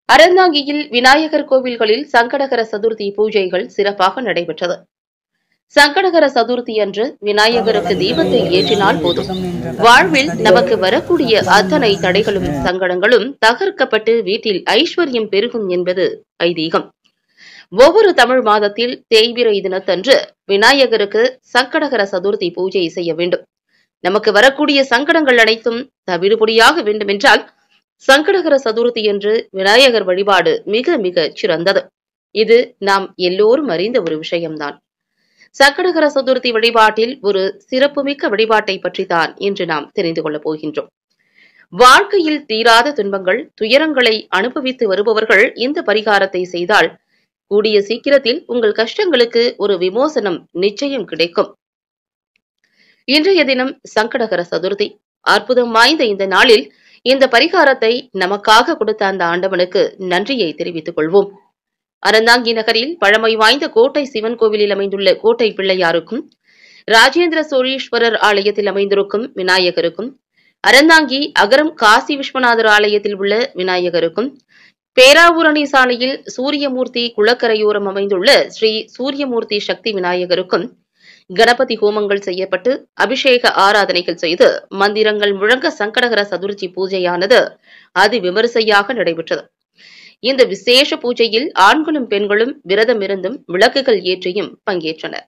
அறந்தாங்கியில் விநாயகர் கோவில்களில் சங்கடகர சதுர்த்தி பூஜைகள் சிறப்பாக நடைபெற்றது சங்கடகர சதுர்த்தி அன்று விநாயகருக்கு தீபத்தை ஏற்றினால் போதும் வாழ்வில் நமக்கு வரக்கூடிய அத்தனை தடைகளும் சங்கடங்களும் தகர்க்கப்பட்டு வீட்டில் ஐஸ்வர்யம் பெருகும் என்பது ஐதீகம் ஒவ்வொரு தமிழ் மாதத்தில் தேய்பிரை தினத்தன்று விநாயகருக்கு சங்கடகர சதுர்த்தி பூஜை செய்ய வேண்டும் நமக்கு வரக்கூடிய சங்கடங்கள் அனைத்தும் தவிடுபொடியாக வேண்டுமென்றால் சங்கடகர சதுர்த்தி என்று விநாயகர் வழிபாடு மிக மிக சிறந்தது இது நாம் எல்லோரும் அறிந்த ஒரு விஷயம்தான் சங்கடகர சதுர்த்தி வழிபாட்டில் ஒரு சிறப்புமிக்க வழிபாட்டை பற்றித்தான் இன்று நாம் தெரிந்து கொள்ளப் போகின்றோம் வாழ்க்கையில் தீராத துன்பங்கள் துயரங்களை அனுபவித்து வருபவர்கள் இந்த பரிகாரத்தை செய்தால் கூடிய சீக்கிரத்தில் உங்கள் கஷ்டங்களுக்கு ஒரு விமோசனம் நிச்சயம் கிடைக்கும் இன்றைய தினம் சங்கடகர சதுர்த்தி அற்புதம் வாய்ந்த இந்த நாளில் இந்த பரிகாரத்தை நமக்காக கொடுத்த அந்த ஆண்டவனுக்கு நன்றியை தெரிவித்துக் கொள்வோம் அறந்தாங்கி நகரில் பழமை வாய்ந்த கோட்டை சிவன் கோவிலில் அமைந்துள்ள கோட்டை பிள்ளையாருக்கும் ராஜேந்திர சோழீஸ்வரர் ஆலயத்தில் அமைந்திருக்கும் விநாயகருக்கும் அறந்தாங்கி அகரம் காசி விஸ்வநாதர் ஆலயத்தில் உள்ள விநாயகருக்கும் பேராவூரணி சாலையில் சூரியமூர்த்தி குளக்கரையோரம் அமைந்துள்ள ஸ்ரீ சூரியமூர்த்தி சக்தி விநாயகருக்கும் கணபதி ஹோமங்கள் செய்யப்பட்டு அபிஷேக ஆராதனைகள் செய்து மந்திரங்கள் முழங்க சங்கடகர சதுர்த்தி பூஜையானது அதி விமரிசையாக நடைபெற்றது இந்த விசேஷ பூஜையில் ஆண்களும் பெண்களும் விரதம் இருந்தும் விளக்குகள் ஏற்றியும் பங்கேற்றனர்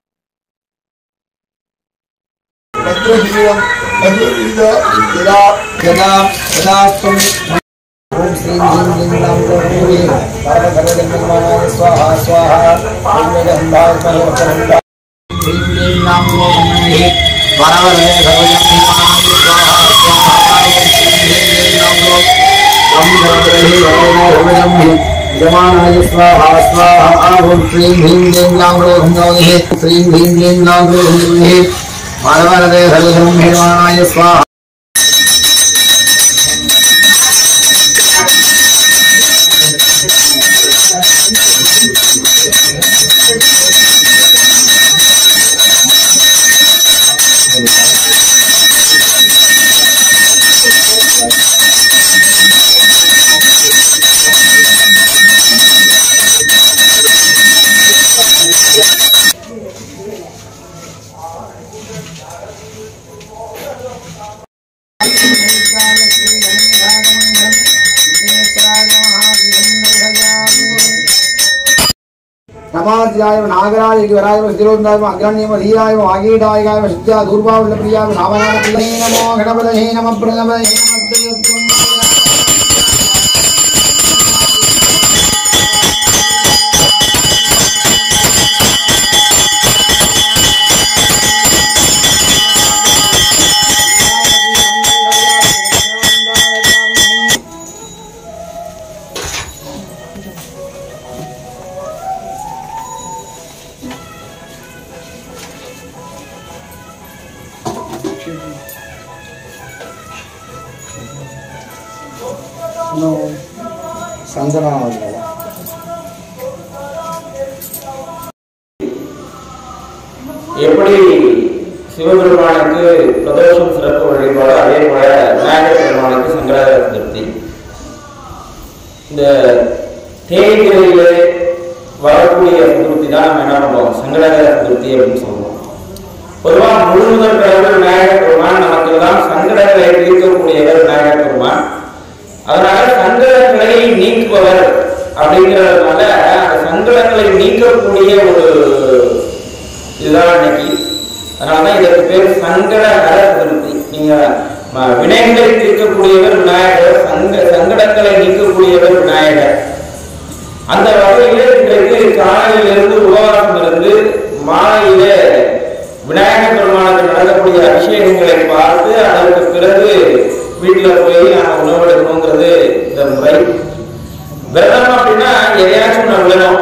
भद्रशीलं भद्रविद यदा यदा यदा त्वं ॐ श्रीं ह्रीं क्लीं ग्लां गौरी परमभगवन्निर्माणाय स्वाहा स्वाहा ॐ वेदहन्ताय परमपरन्ताय ह्रीं क्लीं ग्लां गौरी वरवरदे सर्वजं निर्माणाय स्वाहा स्वाहा ॐ श्रीं ह्रीं क्लीं ग्लां गौरी ॐ भद्रहि वरदे सर्वजं यजमानाय स्वाहा स्वाहा ॐ श्रीं ह्रीं क्लीं ग्लां गौरी श्रीं ह्रीं क्लीं ग्लां गौरी वरवरदे सर्वजं निर्माणाय स्वाहा நமாத்யாய நாகராஜ வராய சிரோந்தாய அக்ரண்யம் தீராய ஆகீடாய சித்யா தூர்பாவுள்ள பிரியா நாமநாத பிள்ளை நமோ கணபதே நம பிரணபதே நமஸ்தேத்வம் சந்தனாவதில்லை எப்படி சிவபெருமானுக்கு பிரதோஷம் சிறப்பு வழிபாடு அதே போல விநாயகர் பெருமானுக்கு சங்கராச்சார சதுர்த்தி இந்த தேய்பிரையிலே வரக்கூடிய சதுர்த்தி தான் நம்ம என்ன பண்ணுவோம் சங்கராச்சார சதுர்த்தி அப்படின்னு சொல்லுவோம் பொதுவாக முழுமுதல் கடவுள் விநாயகர் பெருமான் நமக்கு எல்லாம் சங்கடங்களை தீர்க்கக்கூடியவர் விநாயகர் பெருமான் அதனால சங்கடங்களை நீக்குபவர் அப்படிங்கிறதுனால அந்த சங்கடங்களை நீக்கக்கூடிய ஒரு இதுதான் இன்னைக்கு அதனாலதான் இதற்கு பேர் சங்கட ஹர சதுர்த்தி நீங்க ம- வினைகளை தீர்க்கக்கூடியவர் விநாயகர் சங்க சங்கடங்களை நீக்கக்கூடியவர் விநாயகர் அந்த வகையில இன்றைக்கு காலையிலிருந்து உபவாசம் இருந்து மாலையில விநாயகர் பெருமானுக்கு நடக்கக்கூடிய அபிஷேகங்களை பார்த்து அதற்கு பிறகு வீட்டுல போய் நாம உணவெடுக்கணுங்கிறது இந்த முறை விரதம் அப்படின்னா எதையாச்சும் ஒண்ணு விடணும்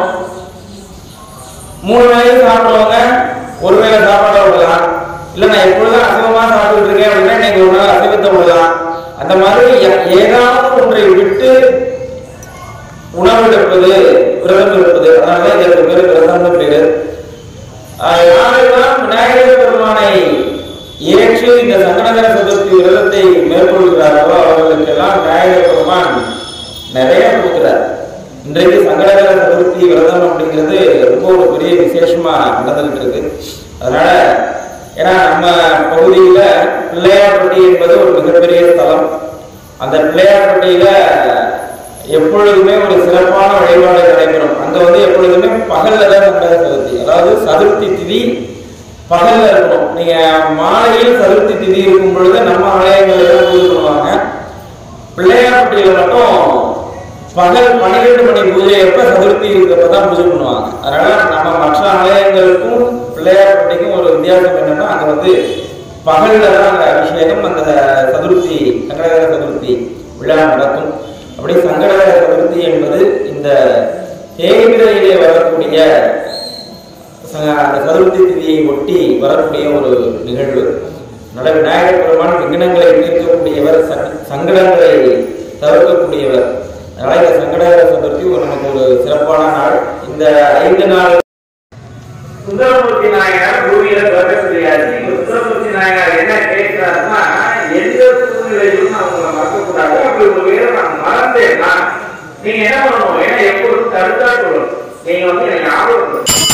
மூணு வேளையும் சாப்பிடுவாங்க ஒரு வேளை சாப்பாடை விடலாம் இல்ல நான் எப்பொழுதும் அசைவமா சாப்பிட்டு இருக்கேன் அப்படின்னா நீங்க ஒரு நாள் அசைவத்தை விடலாம் அந்த மாதிரி ஏ- ஏதாவது ஒன்றை விட்டு உணவெடுப்பது விரதம் இருப்பது அதனாலதான் இதற்கு பேரு விரதம்னு பேரு ஆஹ் யாரெல்லாம் விநாயகர் பெருமானை ஏற்று இந்த சங்கடகர சதுர்த்தி விரதத்தை மேற்கொள்கிறார்களோ அவர்களுக்கெல்லாம் விநாயகர் பெருமான் நிறைய கொடுக்கிறார் இன்றைக்கு சங்கடகர சதுர்த்தி விரதம் அப்படிங்கிறது ரொம்ப ஒரு பெரிய விசேஷமா நடந்துகிட்டு இருக்கு அதனால ஏன்னா நம்ம பகுதியில பிள்ளையார்பட்டி என்பது ஒரு மிகப்பெரிய ஸ்தலம் அந்த பிள்ளையார்பட்டியில எப்பொழுதுமே ஒரு சிறப்பான வழிபாடு நடைபெறும் அங்க வந்து எப்பொழுதுமே பகல்ல தான் சங்கடகர சதுர்த்தி அதாவது சதுர்த்தி திதி பகல்ல இருக்கணும் நீங்க மாலையில் சதுர்த்தி திதி இருக்கும் பொழுது நம்ம ஆலயங்களில் பூஜை பண்ணுவாங்க பிள்ளையார்பட்டியில மட்டும் பகல் பன்னிரெண்டு மணி பூஜை எப்ப சதுர்த்தி இருக்கிறப்ப தான் பூஜை பண்ணுவாங்க அதனால நம்ம மற்ற ஆலயங்களுக்கும் பிள்ளையார்பட்டிக்கும் ஒரு வித்தியாசம் என்னன்னா அங்க வந்து பகல்ல தான் அந்த அபிஷேகம் அந்த சதுர்த்தி சங்கடகர சதுர்த்தி விழா நடக்கும் அப்படி சங்கடகர சதுர்த்தி என்பது இந்த தேய்பிரையிலே வரக்கூடிய ச- அந்த சதுர்த்தி திதியை ஒட்டி வரக்கூடிய ஒரு நிகழ்வு நல்ல விநாயகர் பெருமான் விக்னங்களை தீர்க்கக்கூடியவர் சங்- சங்கடங்களை தவிர்க்கக்கூடியவர் அதனால இந்த சங்கடகர சதுர்த்தி ஒரு நமக்கு ஒரு சிறப்பான நாள் இந்த ஐந்து நாள் சுந்தரமூர்த்தி நாயனார் பூமியில பிறக்கக்கூடியாச்சு இந்த சுந்தரமூர்த்தி நாயனார் என்ன கேட்கிறாருன்னா எந்த சூழ்நிலையிலும் நான் உங்களை மறக்கக்கூடாது அப்படி ஒரு வேலை நான் மறந்தேன்னா நீங்க என்ன பண்ணணும் ஏன்னா எப்பொழுதும் தடுத்தா சொல்லணும் நீங்க வந்து எனக்கு ஞாபகம்